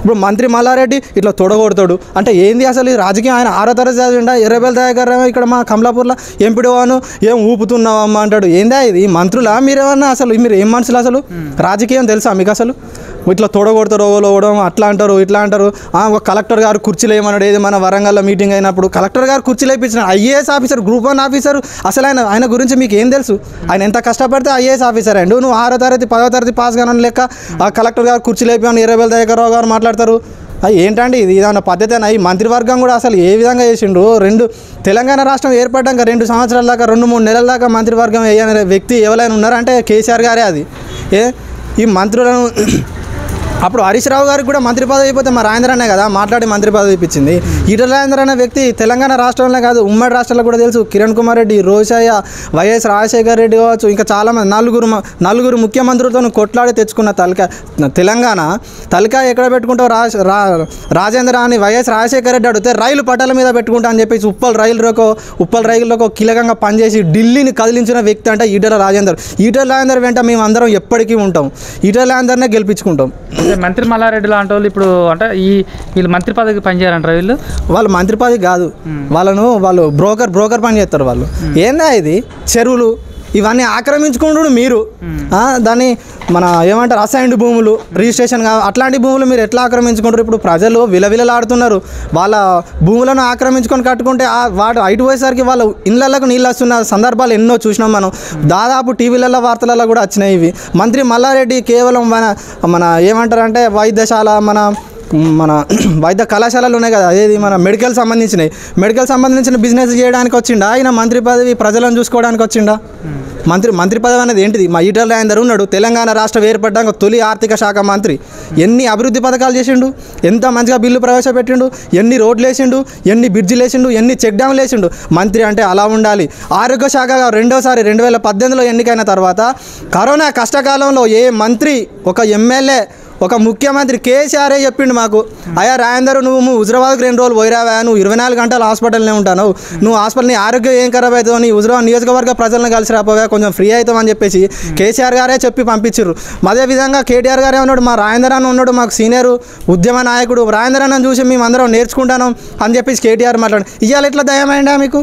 ఇప్పుడు మంత్రి మల్లారెడ్డి ఇట్లా తొడగొడతాడు అంటే ఏంది అసలు ఈ రాజకీయం ఆయన ఆరో తరగతి చదివిండా ఎర్రబెల్ దయాకర్ ఏమో ఇక్కడ మా కమలాపూర్లో ఎంపీడోవాను ఏం ఊపుతున్నావమ్మా అంటాడు ఏందా ఇది మంత్రులా మీరేమన్నా అసలు మీరు ఏం మనుషులు అసలు రాజకీయం తెలుసా మీకు అసలు ఇట్లా తొడగొడతారు ఓవడం అట్లా అంటారు ఇట్లా అంటారు ఆ, ఒక కలెక్టర్ గారు కుర్చీలు ఏమన్నాడు ఏది మన వరంగల్లో మీటింగ్ అయినప్పుడు కలెక్టర్ గారు కుర్చీలు వేయించిన IAS officer group one officer అసలు ఆయన ఆయన గురించి మీకు ఏం తెలుసు ఆయన ఎంత కష్టపడితే ఐఏఎస్ ఆఫీసర్ అండు నువ్వు ఆరో తరగతి పదో తరగతి పాస్ కానని లెక్క ఆ కలెక్టర్ గారు కుర్చీలు అయిపోయాను ఇరవై దయాకర్రావు గారు మాట్లాడతారు ఆ, ఏంటండి ఇది ఏదన్నా పద్ధతేనా ఈ మంత్రివర్గం కూడా అసలు ఏ విధంగా చేసిండు రెండు తెలంగాణ రాష్ట్రం ఏర్పడ్డాక రెండు సంవత్సరాల దాకా రెండు మూడు నెలల దాకా మంత్రివర్గం వేయని వ్యక్తి ఎవరైనా ఉన్నారంటే కేసీఆర్ గారే అది ఏ ఈ మంత్రులను అప్పుడు హరీష్ రావు గారికి కూడా మంత్రి పదవి అయిపోతే మా రాజేంద్ర అనే కదా మాట్లాడి మంత్రి పదవి ఇప్పించింది ఈటల రాజేంద్ర అనే వ్యక్తి తెలంగాణ రాష్ట్రంలో కాదు ఉమ్మడి రాష్ట్రాల్లో కూడా తెలుసు కిరణ్ కుమార్ రెడ్డి రోషయ్య వైఎస్ రాజశేఖర్ రెడ్డి కావచ్చు ఇంకా చాలామంది నలుగురు మ- నలుగురు ముఖ్యమంత్రులతో కొట్లాడి తెచ్చుకున్న తలక తెలంగాణ తలకాయ ఎక్కడ పెట్టుకుంటావు రా రా- రాజేంద్ర అని వైఎస్ రాజశేఖర రెడ్డి అడిగితే రైలు పట్టాల మీద పెట్టుకుంటా అని చెప్పేసి ఉప్పల్ రైలులోకో ఉప్పల్ రైలులోకో కీలకంగా పనిచేసి ఢిల్లీని కదిలించిన వ్యక్తి అంటే ఈటల రాజేందర్ ఈటల రాజేందర్ వెంట మేము అందరం ఎప్పటికీ ఉంటాం ఈటల రాజేందర్నే గెలిపించుకుంటాం అంటే మంత్రి మల్లారెడ్డి లాంటి వాళ్ళు ఇప్పుడు అంటే ఈ వీళ్ళు మంత్రి పదవికి పనిచేయాలంటారు వీళ్ళు వాళ్ళు మంత్రి పదవి కాదు వాళ్ళను వాళ్ళు బ్రోకర్ బ్రోకర్ పని చేస్తారు వాళ్ళు ఏందా ఇది చెరువులు ఇవన్నీ ఆక్రమించుకుంటుడు మీరు ఆ, దాన్ని మన ఏమంటారు అసైన్డ్ భూములు రిజిస్ట్రేషన్ కా అట్లాంటి భూములు మీరు ఎట్లా ఆక్రమించుకుంటారు ఇప్పుడు ప్రజలు విలవిలలాడుతున్నారు వాళ్ళ భూములను ఆక్రమించుకొని కట్టుకుంటే ఆ వాడు ఐటు పోయేసరికి వాళ్ళ ఇళ్ళకు నీళ్ళు వస్తున్న సందర్భాలు ఎన్నో చూసినాం మనం దాదాపు టీవీలలో వార్తలలో కూడా వచ్చినాయి ఇవి మంత్రి మల్లారెడ్డి కేవలం మన మన ఏమంటారంటే వైద్యశాల మన మన వైద్య కళాశాలలు ఉన్నాయి కదా అదేది మన మెడికల్ సంబంధించినవి మెడికల్ సంబంధించిన బిజినెస్ చేయడానికి వచ్చిండా ఆయన మంత్రి పదవి ప్రజలను చూసుకోవడానికి వచ్చిండా మంత్రి మంత్రి పదవి అనేది ఏంటిది మా ఈటల రాజేందర్ ఉన్నాడు తెలంగాణ రాష్ట్రం ఏర్పడ్డాక తొలి ఆర్థిక శాఖ మంత్రి ఎన్ని అభివృద్ధి పథకాలు చేసిండు ఎంత మంచిగా బిల్లు ప్రవేశపెట్టిండు ఎన్ని రోడ్లు వేసిండు ఎన్ని బ్రిడ్జిలు వేసిండు ఎన్ని చెక్ డ్యామ్లు వేసిండు మంత్రి అంటే అలా ఉండాలి ఆరోగ్య శాఖగా రెండోసారి రెండు వేల పద్దెనిమిదిలో ఎన్నికైన తర్వాత కరోనా కష్టకాలంలో ఏ మంత్రి ఒక ఎమ్మెల్యే ఒక ముఖ్యమంత్రి కేసీఆరే చెప్పిండు మాకు అయ్యా రాయందరు నువ్వు నువ్వు హుజరాబాద్కి రెండు రోజులు పోయిరావా నువ్వు ఇరవై నాలుగు గంటలు హాస్పిటల్నే ఉంటావు నువ్వు హాస్పిటల్ నీ ఆరోగ్యం ఏం ఖరాబ్ అవుతుందో నీ హుజరాబాద్ నియోజకవర్గ ప్రజలను కలిసి రాపోవా కొంచెం ఫ్రీ అవుతాం అని చెప్పేసి కేసీఆర్ గారే చెప్పి పంపించారు అదే విధంగా కేటీఆర్ గారే ఉన్నాడు మా రాజేందర్ అన్న ఉన్నాడు మాకు సీనియర్ ఉద్యమ నాయకుడు రాజేందర్ అన్నను చూసి మేము అందరం నేర్చుకుంటాను అని చెప్పేసి కేటీఆర్ మాట్లాడు ఇవాళ ఎట్లా దయమైందా మీకు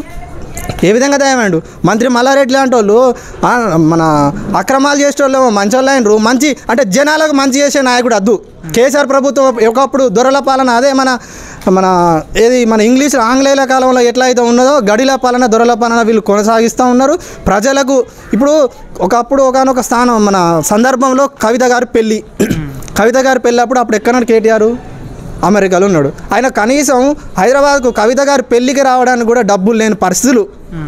ఏ విధంగా దయమండు మంత్రి మల్లారెడ్డి లాంటి వాళ్ళు ఆ, మన అక్రమాలు చేసేటోళ్ళు మంచి అయినరు మంచి అంటే జనాలకు మంచి చేసే నాయకుడు అద్దు కేసీఆర్ ప్రభుత్వం ఒకప్పుడు దొరల పాలన అదే మన మన ఏది మన ఇంగ్లీష్ ఆంగ్లేయుల కాలంలో ఎట్లా అయితే ఉన్నదో గడిల పాలన దొరల పాలన వీళ్ళు కొనసాగిస్తూ ఉన్నారు ప్రజలకు ఇప్పుడు ఒకప్పుడు ఒకనొక స్థానం మన సందర్భంలో కవిత గారి పెళ్ళి కవిత గారి పెళ్ళి అప్పుడు అప్పుడు ఎక్కడున్నాడు కేటీఆర్ అమెరికాలో ఉన్నాడు ఆయన కనీసం హైదరాబాద్కు కవిత గారి పెళ్ళికి రావడానికి కూడా డబ్బులు లేని పరిస్థితులు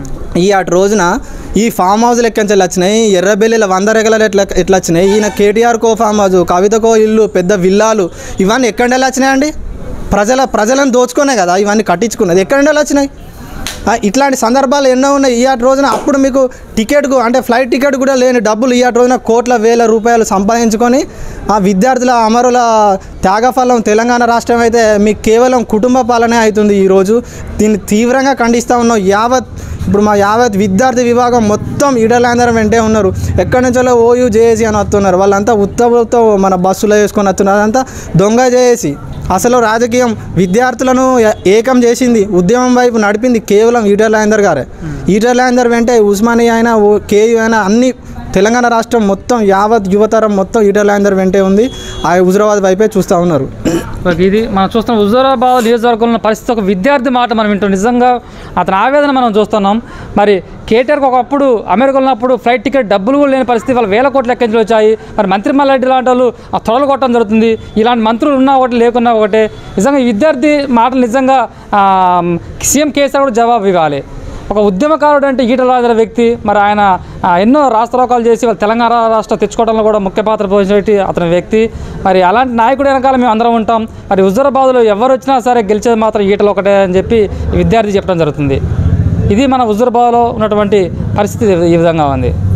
ఈ అటు రోజున ఈ ఫామ్ హౌస్లు ఎక్కించాలి వచ్చినాయి ఎర్రబెల్లిల వంద రెగలలు ఎట్లా ఎట్లా వచ్చినాయి ఈయన కేటీఆర్కో ఫామ్ హౌస్ కవితకో ఇల్లు పెద్ద విల్లాలు ఇవన్నీ ఎక్కడ వెళ్ళి వచ్చినాయండి ప్రజల ప్రజలను దోచుకునే కదా ఇవన్నీ కట్టించుకున్నది ఎక్కడ వెళ్ళి వచ్చినాయి ఆ, ఇట్లాంటి సందర్భాలు ఎన్నో ఉన్నాయి ఈ ఆట రోజున అప్పుడు మీకు టికెట్కు అంటే ఫ్లైట్ టికెట్ కూడా లేని డబ్బులు ఈ ఆట రోజున కోట్ల వేల రూపాయలు సంపాదించుకొని ఆ విద్యార్థుల అమరుల త్యాగఫలం తెలంగాణ రాష్ట్రం అయితే మీకు కేవలం కుటుంబ పాలనే అవుతుంది ఈరోజు దీన్ని తీవ్రంగా ఖండిస్తూ ఉన్నాం యావత్ ఇప్పుడు మా యావత్ విద్యార్థి విభాగం మొత్తం ఈడలాందరం వెంటే ఉన్నారు ఎక్కడి నుంచో ఓయూ జేఏసీ అని వస్తున్నారు వాళ్ళంతా ఉత్తతో మన బస్సులో వేసుకొని వస్తున్నారు అదంతా దొంగ జేఏసీ అసలు రాజకీయం విద్యార్థులను ఏ- ఏకం చేసింది ఉద్యమం వైపు నడిపింది కేవలం ఈటర్ లాందర్ గారే ఈటర్ లాందర్ వెంటే ఉస్మానియా అయినా ఓ కేయూ అయినా అన్ని తెలంగాణ రాష్ట్రం మొత్తం యావత్ యువతరం మొత్తం ఈటర్ లాందర్ వెంటే ఉంది ఆ హుజరాబాద్ వైపే చూస్తూ ఉన్నారు ఒక ఇది మనం చూస్తున్నాం హుజూరాబాద్ నియోజకవర్గంలో ఉన్న పరిస్థితి ఒక విద్యార్థి మాట మనం వింటాం నిజంగా అతని ఆవేదన మనం చూస్తున్నాం మరి కేటీఆర్కి ఒకప్పుడు అమెరికా ఉన్నప్పుడు ఫ్లైట్ టికెట్ డబ్బులు కూడా లేని పరిస్థితి వాళ్ళ వేల కోట్ల ఎక్కించి వచ్చాయి మరి మంత్రి మల్లారెడ్డి లాంటి వాళ్ళు ఆ త్వరలు కొట్టడం జరుగుతుంది ఇలాంటి మంత్రులు ఉన్నా ఒకటి లేకున్నా ఒకటే నిజంగా ఈ విద్యార్థి మాటలు నిజంగా ఆ, సీఎం కేసీఆర్ కూడా జవాబు ఇవ్వాలి ఒక ఉద్యమకారుడు అంటే ఈటల రాజుల వ్యక్తి మరి ఆయన ఆ, ఎన్నో రాష్ట్రోకాలు చేసి వాళ్ళ తెలంగాణ రాష్ట్రం తెచ్చుకోవడంలో కూడా ముఖ్య పాత్ర పోషించే అతని వ్యక్తి మరి అలాంటి నాయకుడు వెనకాల మేము అందరం ఉంటాం మరి హుజూరాబాద్లో ఎవరు వచ్చినా సరే గెలిచేది మాత్రం ఈటలు ఒకటే అని చెప్పి ఈ విద్యార్థి చెప్పడం జరుగుతుంది ఇది మన హుజూరాబాద్లో ఉన్నటువంటి పరిస్థితి ఈ విధంగా ఉంది